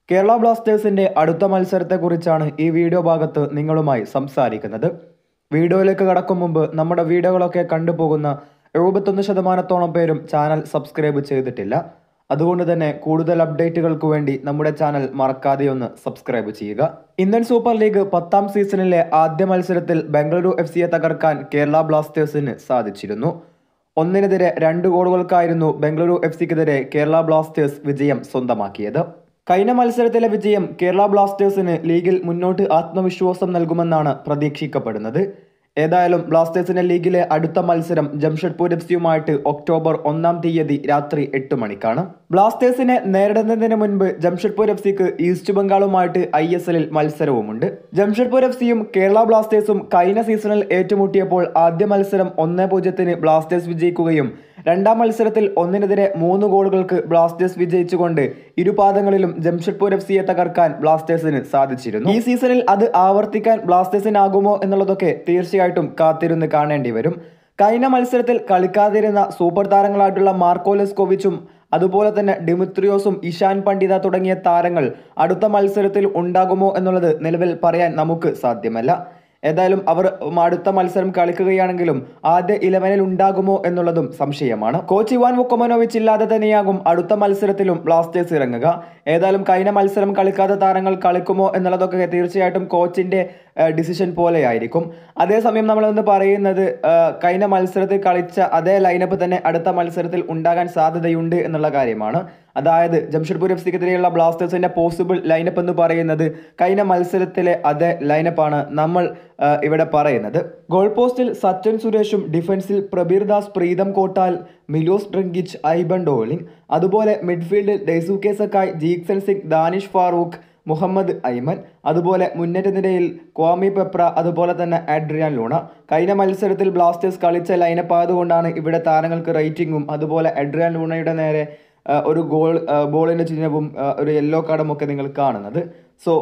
കേരള ബ്ലാസ്റ്റേഴ്സിന്റെ അടുത്ത മത്സരത്തെക്കുറിച്ചാണ് ഈ വീഡിയോ ഭാഗത്ത് നിങ്ങളുമായി സംസാരിക്കുന്നത് വീഡിയോയിലേക്ക് കടക്കും മുമ്പ് നമ്മുടെ വീഡിയോകളൊക്കെ കണ്ടുപോകുന്ന എഴുപത്തൊന്ന് ശതമാനത്തോളം പേരും ചാനൽ സബ്സ്ക്രൈബ് ചെയ്തിട്ടില്ല അതുകൊണ്ട് തന്നെ കൂടുതൽ അപ്ഡേറ്റുകൾക്ക് വേണ്ടി നമ്മുടെ ചാനൽ മറക്കാതെ ഒന്ന് സബ്സ്ക്രൈബ് ചെയ്യുക ഇന്ത്യൻ സൂപ്പർ ലീഗ് പത്താം സീസണിലെ ആദ്യ മത്സരത്തിൽ ബംഗളൂരു എഫ് സിയെ തകർക്കാൻ കേരള ബ്ലാസ്റ്റേഴ്സിന് സാധിച്ചിരുന്നു ഒന്നിനെതിരെ രണ്ട് ഗോളുകൾക്കായിരുന്നു ബംഗളൂരു എഫ് സിക്കെതിരെ കേരള ബ്ലാസ്റ്റേഴ്സ് വിജയം സ്വന്തമാക്കിയത് കഴിഞ്ഞ മത്സരത്തിലെ വിജയം കേരള ബ്ലാസ്റ്റേഴ്സിന് ലീഗിൽ മുന്നോട്ട് ആത്മവിശ്വാസം നൽകുമെന്നാണ് പ്രതീക്ഷിക്കപ്പെടുന്നത് ഏതായാലും ബ്ലാസ്റ്റേഴ്സിന്റെ ലീഗിലെ അടുത്ത മത്സരം ജംഷഡ്പൂർ എഫ് സിയുമായിട്ട് ഒക്ടോബർ ഒന്നാം തീയതി രാത്രി എട്ട് മണിക്കാണ് ബ്ലാസ്റ്റേഴ്സിനെ നേരിടുന്നതിന് മുൻപ് ജംഷഡ്പൂർ എഫ് സിക്ക് ഈസ്റ്റ് ബംഗാളുമായിട്ട് ഐ എസ് എല്ലിൽ മത്സരവുമുണ്ട് ജംഷഡ്പൂർ എഫ് സിയും കേരള ബ്ലാസ്റ്റേഴ്സും കഴിഞ്ഞ സീസണിൽ ഏറ്റുമുട്ടിയപ്പോൾ ആദ്യ മത്സരം ഒന്നേ പൂജ്യത്തിന് ബ്ലാസ്റ്റേഴ്സ് വിജയിക്കുകയും രണ്ടാം മത്സരത്തിൽ ഒന്നിനെതിരെ മൂന്ന് ഗോളുകൾക്ക് ബ്ലാസ്റ്റേഴ്സ് വിജയിച്ചുകൊണ്ട് ഇരുപാദങ്ങളിലും ജംഷഡ്പൂർ എഫ് സിയെ തകർക്കാൻ ബ്ലാസ്റ്റേഴ്സിന് സാധിച്ചിരുന്നു ഈ സീസണിൽ അത് ആവർത്തിക്കാൻ ബ്ലാസ്റ്റേഴ്സിനാകുമോ എന്നുള്ളതൊക്കെ തീർച്ചയായിട്ടും കാത്തിരുന്ന് കാണേണ്ടി വരും കഴിഞ്ഞ മത്സരത്തിൽ കളിക്കാതിരുന്ന സൂപ്പർ താരങ്ങളായിട്ടുള്ള മാർക്കോലെസ്കോവിച്ചും അതുപോലെ തന്നെ ഡിമിത്രിയോസും ഇഷാൻ പണ്ഡിത തുടങ്ങിയ താരങ്ങൾ അടുത്ത മത്സരത്തിൽ ഉണ്ടാകുമോ എന്നുള്ളത് നിലവിൽ പറയാൻ നമുക്ക് സാധ്യമല്ല ഏതായാലും അവർ അടുത്ത മത്സരം കളിക്കുകയാണെങ്കിലും ആദ്യ ഇലവനിൽ ഉണ്ടാകുമോ എന്നുള്ളതും സംശയമാണ് കോച്ച് ഇവാൻ വുക്കോമനോവിച്ച് ഇല്ലാതെ തന്നെയാകും അടുത്ത മത്സരത്തിലും ബ്ലാസ്റ്റേഴ്സ് ഇറങ്ങുക ഏതായാലും കഴിഞ്ഞ മത്സരം കളിക്കാത്ത താരങ്ങൾ കളിക്കുമോ എന്നുള്ളതൊക്കെ തീർച്ചയായിട്ടും കോച്ചിന്റെ ഡിസിഷൻ പോലെയായിരിക്കും അതേസമയം നമ്മളൊന്ന് പറയുന്നത് കഴിഞ്ഞ മത്സരത്തിൽ കളിച്ച അതേ ലൈനപ്പ് തന്നെ അടുത്ത മത്സരത്തിൽ ഉണ്ടാകാൻ സാധ്യതയുണ്ട് എന്നുള്ള കാര്യമാണ് അതായത് ജംഷഡ്പൂർ എഫ് സിക്കെതിരെയുള്ള ബ്ലാസ്റ്റേഴ്സിന്റെ പോസിബിൾ ലൈനപ്പ് എന്ന് പറയുന്നത് കഴിഞ്ഞ മത്സരത്തിലെ അതേ ലൈനപ്പാണ് നമ്മൾ ഇവിടെ പറയുന്നത് ഗോൾ പോസ്റ്റിൽ സച്ചിൻ സുരേഷും ഡിഫൻസിൽ പ്രബീർ ദാസ് പ്രീതം കോട്ടാൽ മിലോസ് ഡ്രിങ്കിച്ച് ഐബൻ ഡോളിംഗ് അതുപോലെ മിഡ്ഫീൽഡിൽ ഡെയ്സുകെ സക്കായ് ജീക്സൺ സിംഗ് ദാനിഷ് ഫാറൂഖ് മുഹമ്മദ് ഐമൻ അതുപോലെ മുന്നേറ്റ നിരയിൽ ക്വാമി പെപ്ര അതുപോലെ തന്നെ ആഡ്രിയാൻ ലൂണ കഴിഞ്ഞ മത്സരത്തിൽ ബ്ലാസ്റ്റേഴ്സ് കളിച്ച ലൈനപ്പ് ആയതുകൊണ്ടാണ് ഇവിടെ താരങ്ങൾക്ക് റേറ്റിംഗും അതുപോലെ അഡ്രിയാൻ ലൂണയുടെ നേരെ ഒരു ഗോൾ ബോളിൻ്റെ ചിഹ്നവും ഒരു യെല്ലോ കാർഡും ഒക്കെ നിങ്ങൾ കാണുന്നത് സോ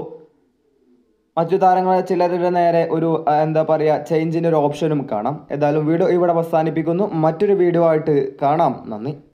മറ്റു താരങ്ങളെ ചിലരുടെ നേരെ ഒരു എന്താ പറയുക ചേഞ്ചിൻ്റെ ഒരു ഓപ്ഷനും കാണാം ഏതായാലും വീഡിയോ ഇവിടെ അവസാനിപ്പിക്കുന്നു മറ്റൊരു വീഡിയോ ആയിട്ട് കാണാം നന്ദി